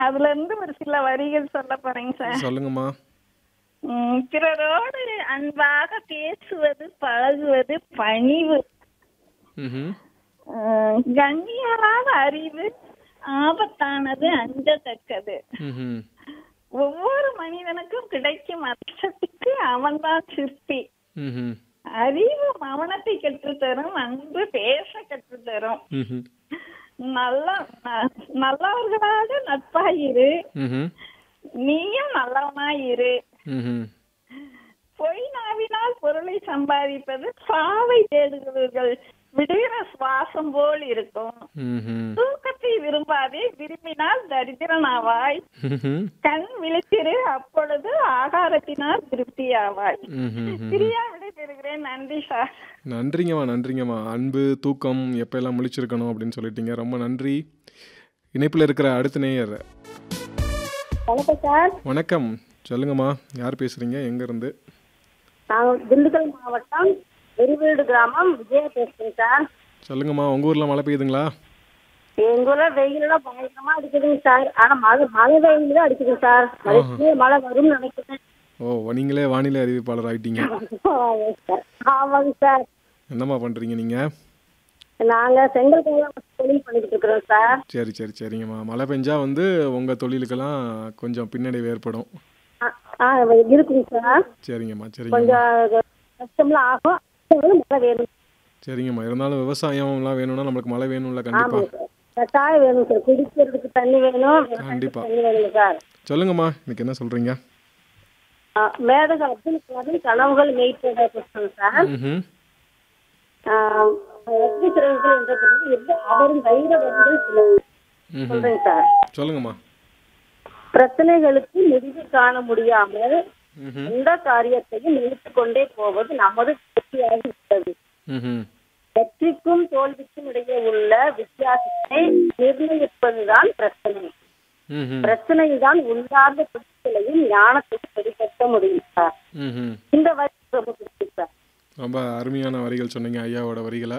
அதுல இருந்து ஒரு சில வரிகள் சொல்ல போறேங்க சார் சொல்லுங்கம்மா உம், பிறரோடு அன்பாக பேசுவது பழகுவது பணிவு ம் உம், கண்ணியராத அறிவு ஆபத்தானது அஞ்சத்தக்கது ம் ஒவ்வொரு மனிதனுக்கும் கிடைக்கும் அர்த்தத்துக்கு அவன்தான் சிற்பி ம் அறிவு மௌனத்தை கற்றுத்தரும் அன்பு பேச கற்றுத்தரும் ம் நல்ல ந- நல்லவர்களாக நட்பாயிரு ம் நீயும் நல்லவனாயிரு ம் பொய் நாவினால் பொருளை சம்பாதிப்பது சாவை தேடுகிறவர்கள் விடுகிற சுவாசம் போல் இருக்கும் ம் தூக்கத்தை விரும்பாதே விரும்பினால் தரித்திரனாவாய் ம் கண் விழித்திரு அப்பொழுது ஆகாரத்தினால் திருப்தியாவாய் ம் பிரியா விடை பெறுகிறேன் நன்றி சார் நன்றிங்கம்மா நன்றிங்கம்மா அன்பு தூக்கம் எப்போல்லாம் முழிச்சிருக்கணும் அப்படின்னு சொல்லிட்டீங்க ரொம்ப நன்றி இணைப்பில் இருக்கிற அடுத்த நேயர் வணக்கம் சார் வணக்கம் சொல்லுங்கம்மா யார் பேசுகிறீங்க எங்கேருந்து நாங்கள் திண்டுக்கல் மாவட்டம் வெறிவீடு கிராமம் விஜயா பேசுறேன் சார் சொல்லுங்கம்மா உங்கள் ஊரில் மழை பெய்யுதுங்களா எங்க ஊர்ல வெயிலெல்லாம் பயங்கரமா அடிக்குதுங்க சார் ஆனா மழை மழை வெயில் தான் அடிக்குது சார் மழை மழை வரும்னு நினைக்கிறேன் ஓ நீங்களே வானிலை அறிவிப்பாளர் ஆகிட்டீங்க ஆமாங்க சார் ஆமாங்க சார் என்னம்மா பண்ணுறீங்க நீங்கள் நாங்க செங்கல் கோலம் தொழில் பண்ணிக்கிட்டு இருக்கிறோம் சார் சரி சரி சரிங்கம்மா மழை பெஞ்சா வந்து உங்கள் தொழிலுக்கெல்லாம் கொஞ்சம் பின்னடைவு ஏற்படும் ஆ, ஆ இருக்குங்க சார் சரிங்கம்மா சரிங்கம்மா கொஞ்சம் கஷ்டம்லாம் ஆகும் இருந்தாலும் மழை வேணும் சரிங்கம்மா இருந்தாலும் விவசாயம்லாம் வேணும்னா நம்மளுக்கு மழை வேணும்ல கண்டிப்பாக ஆமாங்க சார் கட்டாயம் வேணும் சார் குடிக்கிறதுக்கு தண்ணி வேணும் விவசாயத்துக்கு கண்டிப்பா. தண்ணி வேணுங்க சார் சொல்லுங்கம்மா இன்னைக்கு என்ன சொல்கிறீங்க ஆ, மேதக அப்துல் கலாம் கனவுகள் மெய்ப்பட புத்தகம் சார் ம் ஆஹ் எப்படி சிறகுகள் என்ற பிறகு எந்த அவரும் வைர வரிகள் சில ம் சொல்றேன் சார் சொல்லுங்கம்மா பிரச்சனைகளுக்கு முடிவு காண முடியாமல் ம் எந்த காரியத்தையும் நினைத்துக் கொண்டே போவது நமது வெற்றியாக இருக்கிறது ம் வெற்றிக்கும் தோல்விக்கும் இடையே உள்ள வித்தியாசத்தை நிர்ணயிப்பதுதான் பிரச்சனை ம் பிரச்சனையில் தான் உள்ளார்ந்த புத்திகளையும் ஞானத்தையும் வெளிப்படுத்த முடியும் சார் ம் இந்த வரி ரொம்ப பிடிக்கும் சார் ரொம்ப அருமையான வரிகள் சொன்னீங்க ஐயாவோட வரிகளை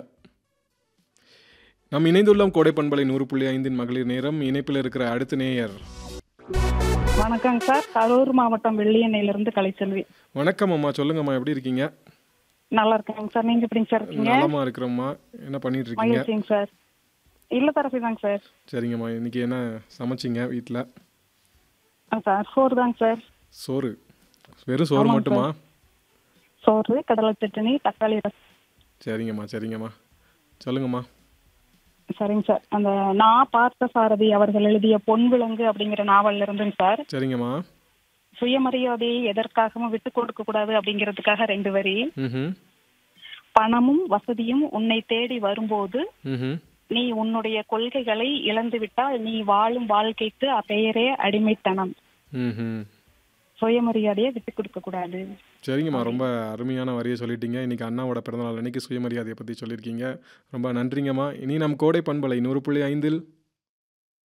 நாம் இணைந்துள்ளோம் கோடை பண்பலை நூறு புள்ளி ஐந்தின் மகளிர் நேரம் இணைப்பில் இருக்கிற அடுத்த நேயர் வணக்கங்க சார் கரூர் மாவட்டம் வெள்ளியணையிலிருந்து கலைச்செல்வி வணக்கம் அம்மா சொல்லுங்கம்மா எப்படி இருக்கீங்க நல்லா இருக்கேங்க சார் நீங்க எப்படிங்க சார் இருக்கீங்க நலமா இருக்கிறோம்மா என்ன பண்ணிட்டு இருக்கீங்க மகிழ்ச்சிங்க சார் இல்லத்தரசி தாங்க சார் சரிங்கம்மா இன்னைக்கு என்ன சமைச்சிங்க வீட்டில் ஆ சார் சோறு தாங்க சார் சோறு வெறும் சோறு ஆமாங்க மட்டுமா சோறு கடலை சட்னி தக்காளி ரசம் சரிங்கம்மா சரிங்கம்மா சொல்லுங்கம்மா சரிங்க சார் அந்த நான் பார்த்த சாரதி அவர்கள் எழுதிய பொன் விலங்கு அப்படிங்கிற நாவல்ல இருந்துங்க சார் சரிங்கம்மா சுயமரியாதையை எதற்காகவும் விட்டு கொடுக்க கூடாது அப்படிங்கிறதுக்காக ரெண்டு வரி ம் பணமும் வசதியும் உன்னை தேடி வரும்போது ம் நீ உன்னுடைய கொள்கைகளை இழந்து விட்டால் நீ வாழும் வாழ்க்கைக்கு பெயரே அடிமைத்தனம் ம் சுயமரியாதையை விட்டு கொடுக்க கூடாது சரிங்கம்மா ரொம்ப அருமையான வரியை சொல்லிட்டீங்க இன்னைக்கு அண்ணாவோட பிறந்தநாள் அன்னைக்கு சுயமரியாதையை பற்றி சொல்லியிருக்கீங்க ரொம்ப நன்றிங்கம்மா இனி நம் கோடை பண்பலை நூறு புள்ளி ஐந்தில்